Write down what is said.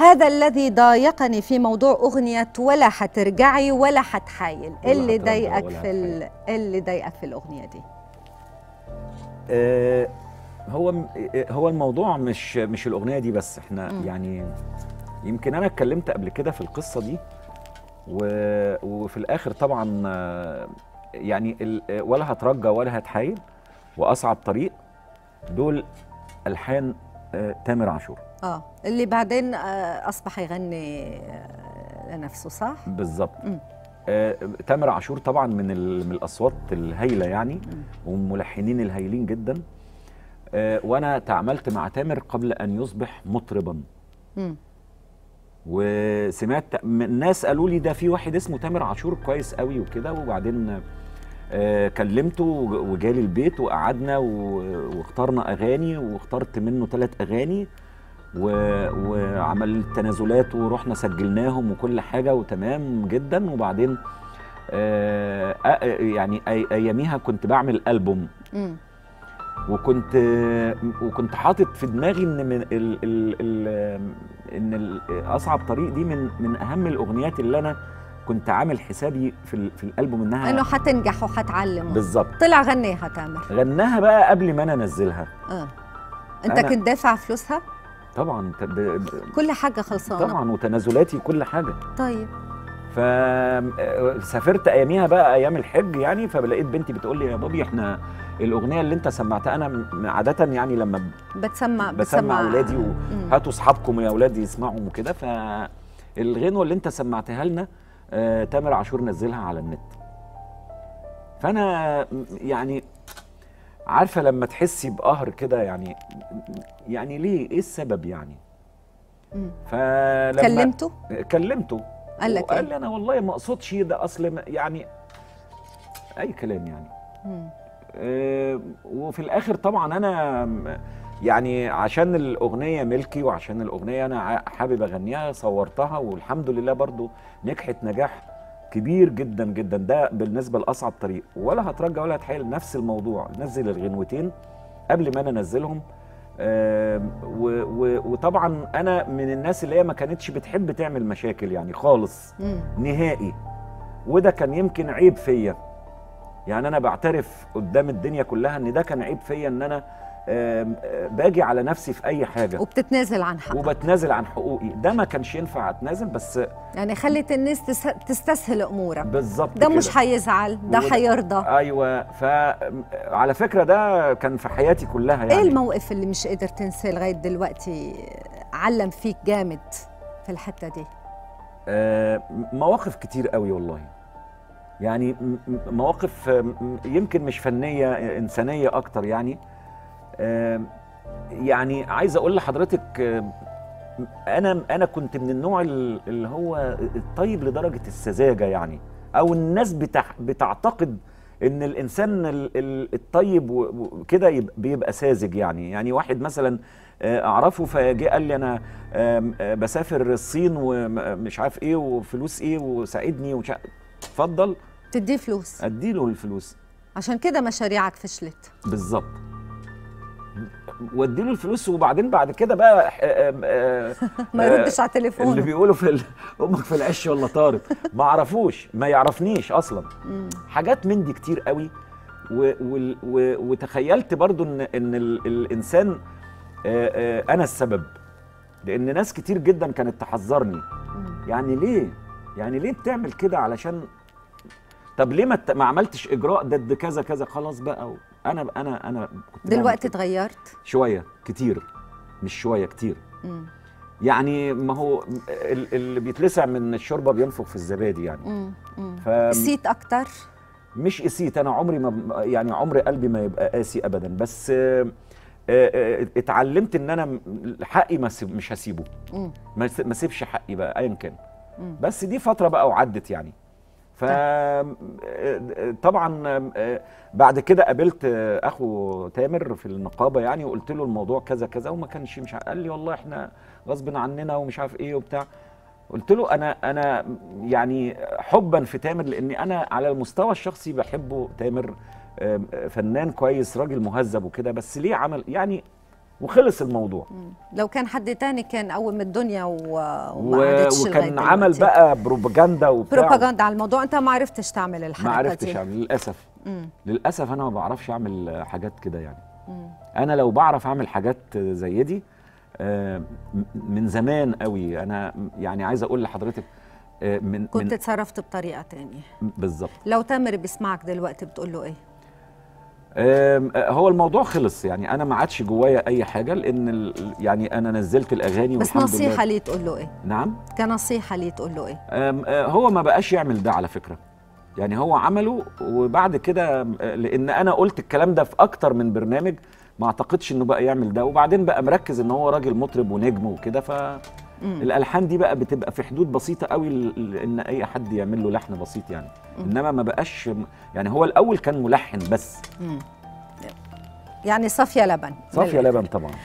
هذا الذي ضايقني في موضوع أغنية ولا حترجعي ولا حتحايل ولا اللي هترجع ضايقك ولا في ال... اللي ضايقك في الأغنية دي آه، هو آه، هو الموضوع مش مش الاغنيه دي بس احنا مم. يعني يمكن انا اتكلمت قبل كده في القصه دي و... وفي الاخر طبعا آه، يعني ال... آه، ولا هترجى ولا هتحايل واصعب طريق دول الحان آه، تامر عاشور اه اللي بعدين آه، أصبح يغني آه، لنفسه صح؟ بالظبط مم. آه، تامر عاشور طبعا من ال... من الاصوات الهايله يعني مم. وملحنين الهايلين جدا آه، وانا تعاملت مع تامر قبل ان يصبح مطربا مم. وسمعت م- الناس قالوا لي ده في واحد اسمه تامر عاشور كويس قوي وكده وبعدين آه، كلمته وج- وجالي البيت وقعدنا و- واخترنا اغاني واخترت منه ثلاث اغاني و- وعمل تنازلات ورحنا سجلناهم وكل حاجه وتمام جدا وبعدين آه، آه، يعني أي- اياميها كنت بعمل البوم مم. وكنت وكنت حاطط في دماغي ان من ال ال ال ان ال- اصعب طريق دي من من اهم الاغنيات اللي انا كنت عامل حسابي في ال في الالبوم إنه انها حتنجح وحتعلم بالظبط طلع غنيها تامر غناها بقى قبل ما انا انزلها اه أنت أنا- كنت دافع فلوسها؟ طبعا ت- ب- ب- كل حاجة خلصانة طبعا وتنازلاتي كل حاجه طيب فسافرت اياميها بقى ايام الحج يعني فلقيت بنتي بتقول لي يا بابي احنا الاغنيه اللي انت سمعتها انا م- عاده يعني لما بتسمع بسمع اولادي مم. وهاتوا اصحابكم يا اولادي يسمعوا وكده فالغنوه اللي انت سمعتها لنا آه تامر عاشور نزلها على النت فانا م- يعني عارفه لما تحسي بقهر كده يعني يعني ليه ايه السبب يعني مم. فلما كلمته؟ كلمته قال لك وقال إيه؟ لي انا والله ما اقصدش ده اصل ما- يعني اي كلام يعني مم. آه، وفي الاخر طبعا انا م- يعني عشان الاغنيه ملكي وعشان الاغنيه انا ع- حابب اغنيها صورتها والحمد لله برضو نجحت نجاح كبير جدا جدا ده بالنسبه لاصعب طريق ولا هترجى ولا هتحايل نفس الموضوع نزل الغنوتين قبل ما انا انزلهم آم، و- و- وطبعا انا من الناس اللي هي ما كانتش بتحب تعمل مشاكل يعني خالص مم. نهائي وده كان يمكن عيب فيا يعني انا بعترف قدام الدنيا كلها ان ده كان عيب فيا ان انا آم، آه، باجي على نفسي في اي حاجه وبتتنازل عن حقك وبتنازل عن حقوقي ده ما كانش ينفع اتنازل بس يعني خلت الناس تس- تستسهل امورك بالظبط ده كده. مش حيزعل ده وده- حيرضى ايوه فعلى فكره ده كان في حياتي كلها يعني ايه الموقف اللي مش قادر تنساه لغايه دلوقتي علم فيك جامد في الحته دي آه، مواقف كتير قوي والله يعني م- م- مواقف آه، م- يمكن مش فنيه آه، انسانيه اكتر يعني آه، يعني عايز اقول لحضرتك آه، انا انا كنت من النوع ال- اللي هو الطيب لدرجه السذاجه يعني او الناس بتح بتعتقد ان الانسان ال- ال- الطيب و- وكده يبقى- بيبقى ساذج يعني يعني واحد مثلا آه، اعرفه فجه قال لي انا آم، آه، بسافر الصين ومش عارف ايه وفلوس ايه وساعدني ومش عارف- اتفضل تديه فلوس اديله الفلوس عشان كده مشاريعك فشلت بالظبط واديله الفلوس وبعدين بعد كده بقى آه، آه، ما آه، يردش على اللي تليفونه بيقولوا في ال- امك في العش ولا طارت ما اعرفوش ما يعرفنيش اصلا مم. حاجات من دي كتير قوي و و و وتخيلت برضو ان ان ال الانسان آه، آه، انا السبب لان ناس كتير جدا كانت تحذرني مم. يعني ليه يعني ليه بتعمل كده علشان طب ليه ما ت- ما عملتش اجراء ضد كذا كذا خلاص بقى انا انا انا كنت بعمل دلوقتي كده. اتغيرت شويه كتير مش شويه كتير مم. يعني ما هو ال- اللي بيتلسع من الشوربه بينفخ في الزبادي يعني مم. مم. ف نسيت اكتر مش قسيت انا عمري ما يعني عمري قلبي ما يبقى قاسي ابدا بس آه، آه، آه، اتعلمت ان انا م- حقي ما سيب- مش هسيبه مم. ما س- ما اسيبش حقي بقى ايا كان مم. بس دي فتره بقى وعدت يعني ف آه، طبعا آه، بعد كده قابلت آه، اخو تامر في النقابه يعني وقلت له الموضوع كذا كذا وما كانش مش عارف- قال لي والله احنا غصب عننا ومش عارف ايه وبتاع قلت له انا انا يعني حبا في تامر لاني انا على المستوى الشخصي بحبه تامر آم، فنان كويس راجل مهذب وكده بس ليه عمل يعني وخلص الموضوع مم. لو كان حد تاني كان قوم الدنيا و... وما و... عادتش لغاية وكان عمل دلوقتي. بقى بروباجندا وبتاع بروباغندا على الموضوع انت ما عرفتش تعمل الحركه ما عرفتش دي. اعمل للاسف مم. للاسف انا ما بعرفش اعمل حاجات كده يعني مم. انا لو بعرف اعمل حاجات زي دي آه، م- من زمان قوي انا يعني عايز اقول لحضرتك آه، من كنت من اتصرفت بطريقه تانية بالظبط لو تامر بيسمعك دلوقتي بتقول له ايه آم، آه، هو الموضوع خلص يعني انا ما عادش جوايا اي حاجه لان ال- يعني انا نزلت الاغاني بس والحمد نصيحه لله ليه تقول له ايه نعم كنصيحه ليه تقول له ايه آم، آه، هو ما بقاش يعمل ده على فكره يعني هو عمله وبعد كده آه، لان انا قلت الكلام ده في اكتر من برنامج ما اعتقدش انه بقى يعمل ده وبعدين بقى مركز ان هو راجل مطرب ونجم وكده فالالحان دي بقى بتبقى في حدود بسيطه قوي ل- ل- ان اي حد يعمل له لحن بسيط يعني انما ما بقاش يعني هو الاول كان ملحن بس مم. يعني صافيه لبن صافيه لبن طبعا